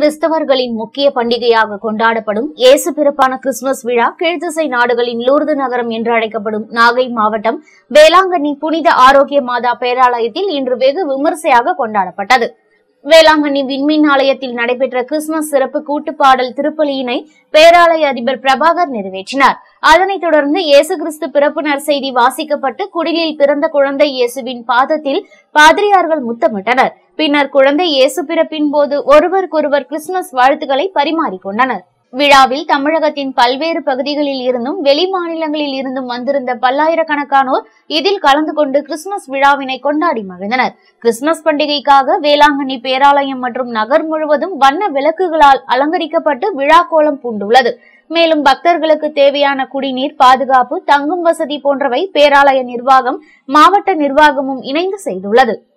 கிறிஸ்தவர்களின் முக்கிய பண்டிகையாக கொண்டாடப்படும் இயேசு பிறப்பான கிறிஸ்துமஸ் விழா கீழ்த்திசை நாடுகளின் லூர்து நகரம் என்று அழைக்கப்படும் நாகை மாவட்டம் வேளாங்கண்ணி புனித ஆரோக்கிய மாதா பேராலயத்தில் இன்று வெகு விமர்சையாக கொண்டாடப்பட்டது வேளாங்கண்ணி விண்மீன் ஆலயத்தில் நடைபெற்ற கிறிஸ்துமஸ் சிறப்பு கூட்டுப்பாடல் திருப்பலியினை பேராலய அதிபர் பிரபாகர் நிறைவேற்றினார் அதனைத் தொடர்ந்து இயேசு கிறிஸ்து பிறப்பு நற்செய்தி வாசிக்கப்பட்டு குடிலில் பிறந்த குழந்தை இயேசுவின் பாதத்தில் பாதிரியார்கள் முத்தமிட்டனர் பின்னர் குழந்தை இயேசு பிறப்பின் போது ஒருவருக்கொருவர் கிறிஸ்துமஸ் வாழ்த்துக்களை பரிமாறிக்கொண்டனர் விழாவில் தமிழகத்தின் பல்வேறு பகுதிகளில் இருந்தும் வெளி மாநிலங்களில் இருந்தும் வந்திருந்த பல்லாயிரக்கணக்கானோர் இதில் கலந்து கொண்டு கிறிஸ்துமஸ் விழாவினை கொண்டாடி மகிழ்ந்தனர் கிறிஸ்துமஸ் பண்டிகைக்காக வேளாங்கண்ணி பேராலயம் மற்றும் நகர் முழுவதும் வண்ண விளக்குகளால் அலங்கரிக்கப்பட்டு விழா கோலம் பூண்டுள்ளது மேலும் பக்தர்களுக்கு தேவையான குடிநீர் பாதுகாப்பு தங்கும் வசதி போன்றவை பேராலய நிர்வாகம் மாவட்ட நிர்வாகமும் இணைந்து செய்துள்ளது